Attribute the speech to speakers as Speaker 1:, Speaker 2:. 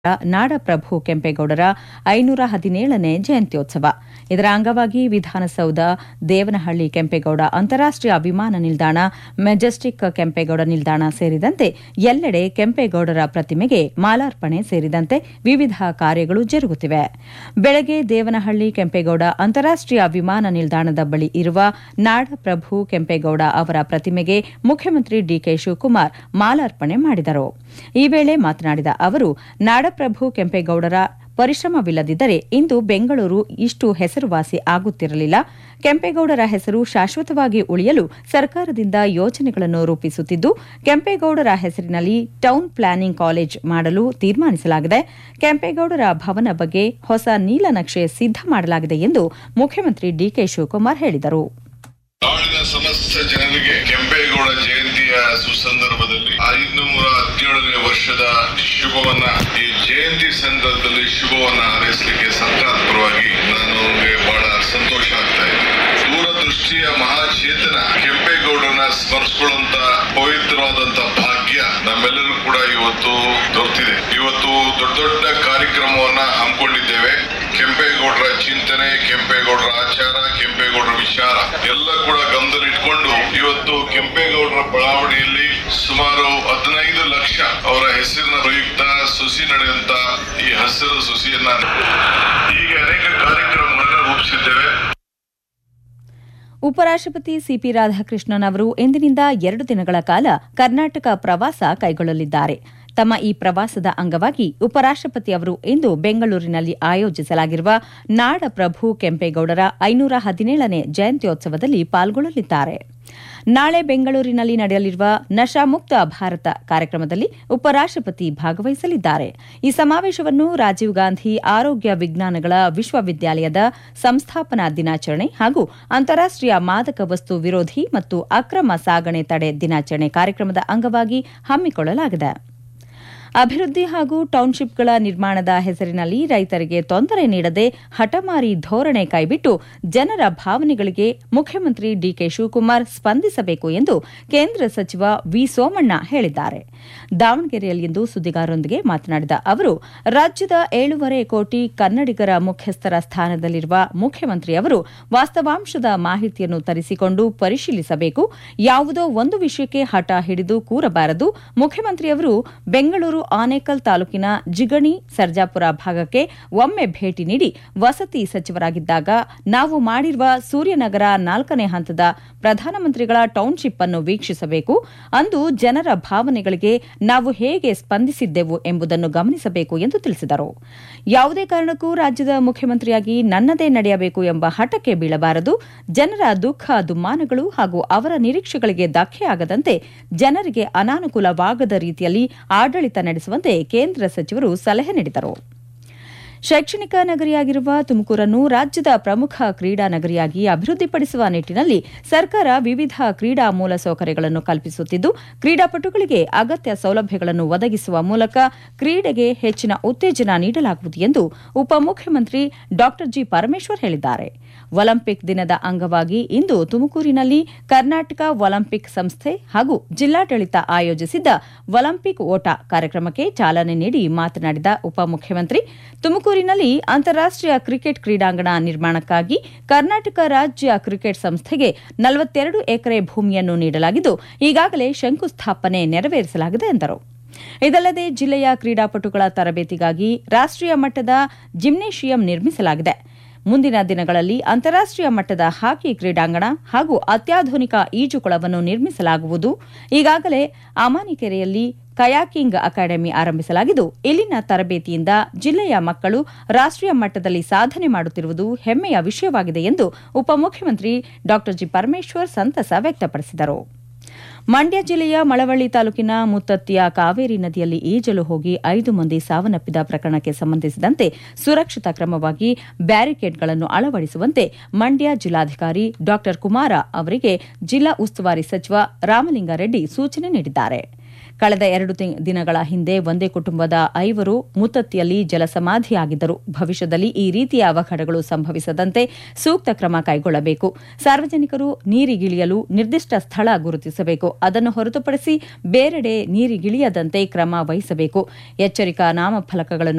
Speaker 1: ನಾಡಪ್ರಭು ಕೆಂಪೇಗೌಡರ ಐನೂರ ಹದಿನೇಳನೇ ಜಯಂತ್ಯೋತ್ಸವ ಇದರ ಅಂಗವಾಗಿ ವಿಧಾನಸೌಧ ದೇವನಹಳ್ಳಿ ಕೆಂಪೇಗೌಡ ಅಂತಾರಾಷ್ಟೀಯ ವಿಮಾನ ನಿಲ್ದಾಣ ಮೆಜೆಸ್ಟಿಕ್ ಕೆಂಪೇಗೌಡ ನಿಲ್ದಾಣ ಸೇರಿದಂತೆ ಎಲ್ಲೆಡೆ ಕೆಂಪೇಗೌಡರ ಪ್ರತಿಮೆಗೆ ಮಾಲಾರ್ಪಣೆ ಸೇರಿದಂತೆ ವಿವಿಧ ಕಾರ್ಯಗಳು ಜರುಗುತ್ತಿವೆ ಬೆಳಗ್ಗೆ ದೇವನಹಳ್ಳಿ ಕೆಂಪೇಗೌಡ ಅಂತಾರಾಷ್ಟೀಯ ವಿಮಾನ ನಿಲ್ದಾಣದ ಬಳಿ ಇರುವ ನಾಡಪ್ರಭು ಕೆಂಪೇಗೌಡ ಅವರ ಪ್ರತಿಮೆಗೆ ಮುಖ್ಯಮಂತ್ರಿ ಡಿಕೆ ಶಿವಕುಮಾರ್ ಮಾಲಾರ್ಪಣೆ ಮಾಡಿದರು ಈ ವೇಳೆ ಮಾತನಾಡಿದ ಅವರು ನಾಡಪ್ರಭು ಕೆಂಪೇಗೌಡರ ಪರಿಶ್ರಮವಿಲ್ಲದಿದ್ದರೆ ಇಂದು ಬೆಂಗಳೂರು ಇಷ್ಟು ಹೆಸರುವಾಸಿ ಆಗುತ್ತಿರಲಿಲ್ಲ ಕೆಂಪೇಗೌಡರ ಹೆಸರು ಶಾಶ್ವತವಾಗಿ ಉಳಿಯಲು ಸರ್ಕಾರದಿಂದ ಯೋಜನೆಗಳನ್ನು ರೂಪಿಸುತ್ತಿದ್ದು ಕೆಂಪೇಗೌಡರ ಹೆಸರಿನಲ್ಲಿ ಟೌನ್ ಪ್ಲಾನಿಂಗ್ ಕಾಲೇಜ್ ಮಾಡಲು ತೀರ್ಮಾನಿಸಲಾಗಿದೆ ಕೆಂಪೇಗೌಡರ ಭವನ ಬಗ್ಗೆ ಹೊಸ ನೀಲನಕ್ಷೆ ಸಿದ್ಧ ಮಾಡಲಾಗಿದೆ ಎಂದು ಮುಖ್ಯಮಂತ್ರಿ ಡಿಕೆ ಶಿವಕುಮಾರ್ ಹೇಳಿದರು
Speaker 2: ನಾಡಿನ ಸಮಸ್ತ ಜನರಿಗೆ ಕೆಂಪೇಗೌಡ ಜಯಂತಿಯ ಸುಸಂದರ್ಭದಲ್ಲಿ ಐನೂರ ಹದಿನೇಳನೇ ವರ್ಷದ ಶುಭವನ್ನ ಈ ಜಯಂತಿ ಸಂದರ್ಭದಲ್ಲಿ ಶುಭವನ್ನ ಹಾರೈಸಲಿಕ್ಕೆ ಸರ್ಕಾರದ ಪರವಾಗಿ ನನಗೆ ಬಹಳ ಸಂತೋಷ ಆಗ್ತಾ ಇದೆ ದೂರದೃಷ್ಟಿಯ ಮಹಾಚೇತನ ಕೆಂಪೇಗೌಡರನ್ನ ಸ್ಮರಿಸಿಕೊಳ್ಳುವಂತ ಪವಿತ್ರವಾದಂತ ಭಾಗ್ಯ ನಮ್ಮೆಲ್ಲರೂ ಕೂಡ ಇವತ್ತು ದೊರೆತಿದೆ ಇವತ್ತು ದೊಡ್ಡ ದೊಡ್ಡ ಕಾರ್ಯಕ್ರಮವನ್ನ ಹಮ್ಮಿಕೊಂಡಿದ್ದೇವೆ ಕೆಂಪೇಗೌಡರ ಚಿಂತನೆ ಕೆಂಪೇಗೌಡರ ಆಚಾರ ಕೆಂಪೇಗೌಡರ ವಿಚಾರ ಎಲ್ಲ ಕೂಡ ಗಮನದಲ್ಲಿಟ್ಕೊಂಡು ಇವತ್ತು ಕೆಂಪೇಗೌಡರ ಬಡಾವಣೆಯಲ್ಲಿ ಸುಮಾರು ಹದಿನೈದು ಲಕ್ಷ ಅವರ ಹೆಸರಿನ ಪ್ರಯುಕ್ತ ಸುಸಿ ನಡೆಯುವಂತ ಈ ಹಸಿರು ಸುಸಿಯನ್ನ ಹೀಗೆ ಅನೇಕ ಕಾರ್ಯಕ್ರಮಗಳನ್ನ ರೂಪಿಸಿದ್ದೇವೆ
Speaker 1: ಉಪರಾಷ್ಟಪತಿ ಸಿಪಿ ರಾಧಾಕೃಷ್ಣನ್ ಅವರು ಇಂದಿನಿಂದ ಎರಡು ದಿನಗಳ ಕಾಲ ಕರ್ನಾಟಕ ಪ್ರವಾಸ ಕೈಗೊಳ್ಳಲಿದ್ದಾರೆ ತಮ್ಮ ಈ ಪ್ರವಾಸದ ಅಂಗವಾಗಿ ಉಪರಾಷ್ಟಪತಿ ಅವರು ಇಂದು ಬೆಂಗಳೂರಿನಲ್ಲಿ ಆಯೋಜಿಸಲಾಗಿರುವ ನಾಡಪ್ರಭು ಕೆಂಪೇಗೌಡರ ಐನೂರ ಹದಿನೇಳನೇ ಜಯಂತ್ಯೋತ್ಸವದಲ್ಲಿ ಪಾಲ್ಗೊಳ್ಳಲಿದ್ದಾರೆ ನಾಳೆ ಬೆಂಗಳೂರಿನಲ್ಲಿ ನಡೆಯಲಿರುವ ನಶಾಮುಕ್ತ ಭಾರತ ಕಾರ್ಯಕ್ರಮದಲ್ಲಿ ಉಪರಾಷ್ಟಪತಿ ಭಾಗವಹಿಸಲಿದ್ದಾರೆ ಈ ಸಮಾವೇಶವನ್ನು ರಾಜೀವ್ ಗಾಂಧಿ ಆರೋಗ್ಯ ವಿಜ್ಞಾನಗಳ ವಿಶ್ವವಿದ್ಯಾಲಯದ ಸಂಸ್ಥಾಪನಾ ದಿನಾಚರಣೆ ಹಾಗೂ ಅಂತಾರಾಷ್ಟೀಯ ಮಾದಕ ವಸ್ತು ವಿರೋಧಿ ಮತ್ತು ಅಕ್ರಮ ಸಾಗಣೆ ತಡೆ ದಿನಾಚರಣೆ ಕಾರ್ಯಕ್ರಮದ ಅಂಗವಾಗಿ ಹಮ್ಮಿಕೊಳ್ಳಲಾಗಿದೆ ಅಭಿವೃದ್ಧಿ ಹಾಗೂ ಟೌನ್ಶಿಪ್ಗಳ ನಿರ್ಮಾಣದ ಹೆಸರಿನಲ್ಲಿ ರೈತರಿಗೆ ತೊಂದರೆ ನೀಡದೆ ಹಠಮಾರಿ ಧೋರಣೆ ಕೈಬಿಟ್ಟು ಜನರ ಭಾವನೆಗಳಿಗೆ ಮುಖ್ಯಮಂತ್ರಿ ಡಿಕೆ ಶಿವಕುಮಾರ್ ಸ್ಪಂದಿಸಬೇಕು ಎಂದು ಕೇಂದ್ರ ಸಚಿವ ವಿ ಸೋಮಣ್ಣ ಹೇಳಿದ್ದಾರೆ ದಾವಣಗೆರೆಯಲ್ಲಿಂದು ಸುದ್ದಿಗಾರರೊಂದಿಗೆ ಮಾತನಾಡಿದ ಅವರು ರಾಜ್ಯದ ಏಳೂವರೆ ಕೋಟಿ ಕನ್ನಡಿಗರ ಮುಖ್ಯಸ್ಥರ ಸ್ಥಾನದಲ್ಲಿರುವ ಮುಖ್ಯಮಂತ್ರಿ ಅವರು ವಾಸ್ತವಾಂಶದ ಮಾಹಿತಿಯನ್ನು ತರಿಸಿಕೊಂಡು ಪರಿಶೀಲಿಸಬೇಕು ಯಾವುದೋ ಒಂದು ವಿಷಯಕ್ಕೆ ಹಠ ಹಿಡಿದು ಕೂರಬಾರದು ಮುಖ್ಯಮಂತ್ರಿಯವರು ಬೆಂಗಳೂರು ಆನೇಕಲ್ ತಾಲೂಕಿನ ಜಿಗಣಿ ಸರ್ಜಾಪುರ ಭಾಗಕ್ಕೆ ಒಮ್ಮೆ ಭೇಟಿ ನೀಡಿ ವಸತಿ ಸಚಿವರಾಗಿದ್ದಾಗ ನಾವು ಮಾಡಿರುವ ಸೂರ್ಯನಗರ ನಾಲ್ಕನೇ ಹಂತದ ಪ್ರಧಾನಮಂತ್ರಿಗಳ ಟೌನ್ಶಿಪ್ ಅನ್ನು ವೀಕ್ಷಿಸಬೇಕು ಅಂದು ಜನರ ಭಾವನೆಗಳಿಗೆ ನಾವು ಹೇಗೆ ಸ್ಪಂದಿಸಿದ್ದೆವು ಎಂಬುದನ್ನು ಗಮನಿಸಬೇಕು ಎಂದು ತಿಳಿಸಿದರು ಯಾವುದೇ ಕಾರಣಕ್ಕೂ ರಾಜ್ಯದ ಮುಖ್ಯಮಂತ್ರಿಯಾಗಿ ನನ್ನದೇ ನಡೆಯಬೇಕು ಎಂಬ ಹಠಕ್ಕೆ ಬೀಳಬಾರದು ಜನರ ದುಃಖ ದುಮ್ಮಾನಗಳು ಹಾಗೂ ಅವರ ನಿರೀಕ್ಷೆಗಳಿಗೆ ಧಕ್ಕೆಯಾಗದಂತೆ ಜನರಿಗೆ ಅನಾನುಕೂಲವಾಗದ ರೀತಿಯಲ್ಲಿ ಆಡಳಿತ ನಡೆಸುವಂತೆ ಕೇಂದ್ರ ಸಚಿವರು ಸಲಹೆ ನೀಡಿದರು ಶೈಕ್ಷಣಿಕ ನಗರಿಯಾಗಿರುವ ತುಮಕೂರನ್ನು ರಾಜ್ಯದ ಪ್ರಮುಖ ಕ್ರೀಡಾ ನಗರಿಯಾಗಿ ಅಭಿವೃದ್ಧಿಪಡಿಸುವ ನಿಟ್ಟಿನಲ್ಲಿ ಸರ್ಕಾರ ವಿವಿಧ ಕ್ರೀಡಾ ಮೂಲಸೌಕರ್ಯಗಳನ್ನು ಕಲ್ಪಿಸುತ್ತಿದ್ದು ಕ್ರೀಡಾಪಟುಗಳಿಗೆ ಅಗತ್ಯ ಸೌಲಭ್ಯಗಳನ್ನು ಒದಗಿಸುವ ಮೂಲಕ ಕ್ರೀಡೆಗೆ ಹೆಚ್ಚಿನ ಉತ್ತೇಜನ ನೀಡಲಾಗುವುದು ಎಂದು ಉಪಮುಖ್ಯಮಂತ್ರಿ ಡಾ ಜಿ ಪರಮೇಶ್ವರ್ ಹೇಳಿದ್ದಾರೆ ಒಲಿಂಪಿಕ್ ದಿನದ ಅಂಗವಾಗಿ ಇಂದು ತುಮಕೂರಿನಲ್ಲಿ ಕರ್ನಾಟಕ ಒಲಿಂಪಿಕ್ ಸಂಸ್ಥೆ ಹಾಗೂ ಜಿಲ್ಲಾಡಳಿತ ಆಯೋಜಿಸಿದ್ದ ಒಲಿಂಪಿಕ್ ಓಟ ಕಾರ್ಯಕ್ರಮಕ್ಕೆ ಚಾಲನೆ ನೀಡಿ ಮಾತನಾಡಿದ ಉಪಮುಖ್ಯಮಂತ್ರಿ ತುಮಕೂರಿನಲ್ಲಿ ಅಂತಾರಾಷ್ಟೀಯ ಕ್ರಿಕೆಟ್ ಕ್ರೀಡಾಂಗಣ ನಿರ್ಮಾಣಕ್ಕಾಗಿ ಕರ್ನಾಟಕ ರಾಜ್ಯ ಕ್ರಿಕೆಟ್ ಸಂಸ್ಥೆಗೆ ನಲವತ್ತೆರಡು ಎಕರೆ ಭೂಮಿಯನ್ನು ನೀಡಲಾಗಿದ್ದು ಈಗಾಗಲೇ ಶಂಕುಸ್ಥಾಪನೆ ನೆರವೇರಿಸಲಾಗಿದೆ ಎಂದರು ಇದಲ್ಲದೆ ಜಿಲ್ಲೆಯ ಕ್ರೀಡಾಪಟುಗಳ ತರಬೇತಿಗಾಗಿ ರಾಷ್ಟೀಯ ಮಟ್ಟದ ಜಿಮ್ನೇಷಿಯಂ ನಿರ್ಮಿಸಲಾಗಿದೆ ಮುಂದಿನ ದಿನಗಳಲ್ಲಿ ಅಂತಾರಾಷ್ಟೀಯ ಮಟ್ಟದ ಹಾಕಿ ಕ್ರೀಡಾಂಗಣ ಹಾಗೂ ಅತ್ಯಾಧುನಿಕ ಈಜುಕೊಳವನ್ನು ನಿರ್ಮಿಸಲಾಗುವುದು ಈಗಾಗಲೇ ಅಮಾನಿಕೆರೆಯಲ್ಲಿ ಕಯಾಕಿಂಗ್ ಅಕಾಡೆಮಿ ಆರಂಭಿಸಲಾಗಿದ್ದು ಇಲ್ಲಿನ ತರಬೇತಿಯಿಂದ ಜಿಲ್ಲೆಯ ಮಕ್ಕಳು ರಾಷ್ಟೀಯ ಮಟ್ಟದಲ್ಲಿ ಸಾಧನೆ ಮಾಡುತ್ತಿರುವುದು ಹೆಮ್ಮೆಯ ವಿಷಯವಾಗಿದೆ ಎಂದು ಉಪಮುಖ್ಯಮಂತ್ರಿ ಡಾ ಜಿ ಪರಮೇಶ್ವರ್ ಸಂತಸ ವ್ಯಕ್ತಪಡಿಸಿದರು ಮಂಡ್ಯ ಜಿಲ್ಲೆಯ ಮಳವಳ್ಳಿ ತಾಲೂಕಿನ ಮುತ್ತತ್ತಿಯ ಕಾವೇರಿ ನದಿಯಲ್ಲಿ ಈಜಲು ಹೋಗಿ ಐದು ಮಂದಿ ಸಾವನ್ನಪ್ಪಿದ ಪ್ರಕರಣಕ್ಕೆ ಸಂಬಂಧಿಸಿದಂತೆ ಸುರಕ್ಷತಾ ಕ್ರಮವಾಗಿ ಬ್ಯಾರಿಕೇಡ್ಗಳನ್ನು ಅಳವಡಿಸುವಂತೆ ಮಂಡ್ಯ ಜಿಲ್ಲಾಧಿಕಾರಿ ಡಾ ಕುಮಾರ ಅವರಿಗೆ ಜಿಲ್ಲಾ ಉಸ್ತುವಾರಿ ಸಚಿವ ರಾಮಲಿಂಗಾರೆಡ್ಡಿ ಸೂಚನೆ ನೀಡಿದ್ದಾರೆ ಕಳೆದ ಎರಡು ದಿನಗಳ ಹಿಂದೆ ಒಂದೇ ಕುಟುಂಬದ ಐವರು ಮುತ್ತತ್ತಿಯಲ್ಲಿ ಜಲಸಮಾಧಿಯಾಗಿದ್ದರು ಭವಿಷ್ಯದಲ್ಲಿ ಈ ರೀತಿಯ ಅವಘಡಗಳು ಸಂಭವಿಸದಂತೆ ಸೂಕ್ತ ಕ್ರಮ ಕೈಗೊಳ್ಳಬೇಕು ಸಾರ್ವಜನಿಕರು ನೀರಿಗಿಳಿಯಲು ನಿರ್ದಿಷ್ಟ ಸ್ಥಳ ಗುರುತಿಸಬೇಕು ಅದನ್ನು ಹೊರತುಪಡಿಸಿ ಬೇರೆಡೆ ನೀರಿಗಿಳಿಯದಂತೆ ಕ್ರಮ ವಹಿಸಬೇಕು ಎಚ್ಚರಿಕಾ ನಾಮಫಲಕಗಳನ್ನು